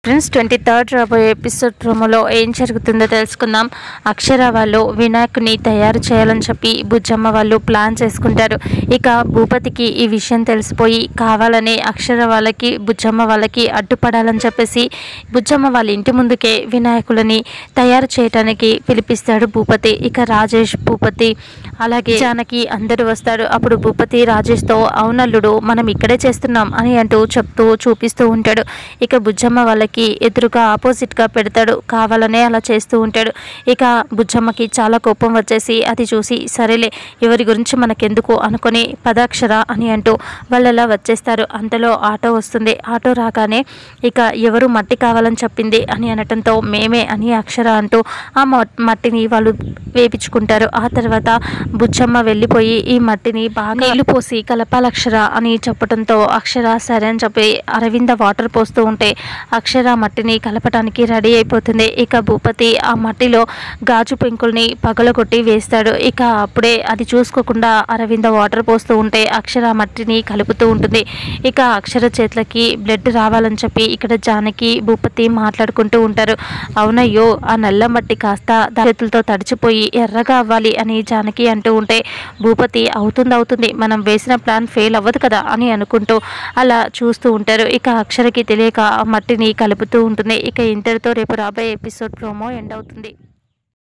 friends twenty third రాబోయే episode ప్రోమోలో ఏం జరుగుతుందో తెలుసుకుందాం అక్షర వాళ్ళు వినాయకుని తయారు చేయాలని చెప్పి బుజ్జమ్మ వాళ్ళు ప్లాన్ చేసుకుంటారు ఇక భూపతికి ఈ విషయం తెలిసిపోయి కావాలని అక్షర వాళ్ళకి బుజ్జమ్మ వాళ్ళకి అడ్డుపడాలని చెప్పేసి బుజ్జమ్మ వాళ్ళ ఇంటి ముందుకే వినాయకులని తయారు చేయటానికి పిలిపిస్తాడు భూపతి ఇక రాజేష్ భూపతి అలాగే జానకి అందరూ వస్తారు అప్పుడు భూపతి రాజేష్తో అవునల్లుడు మనం ఇక్కడే చేస్తున్నాం అని అంటూ చెప్తూ చూపిస్తూ ఉంటాడు ఇక బుజ్జమ్మ వాళ్ళకి ఎదురుగా ఆపోజిట్గా పెడతాడు కావాలనే అలా చేస్తూ ఉంటాడు ఇక బుజ్జమ్మకి చాలా కోపం వచ్చేసి అది చూసి సరేలే ఎవరి గురించి మనకెందుకు అనుకొని పదాక్షర అని అంటూ వాళ్ళు అలా వచ్చేస్తారు అంతలో ఆటో వస్తుంది ఆటో రాగానే ఇక ఎవరు మట్టి కావాలని చెప్పింది అని అనటంతో మేమే అని అక్షర అంటూ ఆ మ- మట్టిని వాళ్ళు వేపించుకుంటారు ఆ తర్వాత బుజ్జమ్మ వెళ్ళిపోయి ఈ మట్టిని బాగా నీళ్లు పోసి కలపాలక్షర అని చెప్పడంతో అక్షర సరే అని చెప్పి అరవింద వాటర్ పోస్తూ ఉంటే అక్షర మట్టిని కలపటానికి రెడీ అయిపోతుంది ఇక భూపతి ఆ మట్టిలో గాజు పెంకుల్ని పగలగొట్టి వేస్తాడు ఇక అప్పుడే అది చూసుకోకుండా అరవింద వాటర్ పోస్తూ ఉంటే అక్షర ఆ మట్టిని కలుపుతూ ఉంటుంది ఇక అక్షర చేతులకి బ్లడ్ రావాలని చెప్పి ఇక్కడ జానకి భూపతి మాట్లాడుకుంటూ ఉంటారు అవునయ్యో ఆ నల్ల మట్టి కాస్త దాని చేతులతో తడిచిపోయి ఎర్రగా అవ్వాలి అని జానకి అంటూ ఉంటే భూపతి అవుతుంది అవుతుంది మనం వేసిన ప్లాన్ ఫెయిల్ అవ్వదు కదా అని అనుకుంటూ అలా చూస్తూ ఉంటారు ఇక అక్షరకి తెలియక ఆ మట్టిని కలుపుతూ ఉంటుంది ఇక ఇంతటితో రేపు రాబోయే ఎపిసోడ్ ప్రోమో ఎండ్ అవుతుంది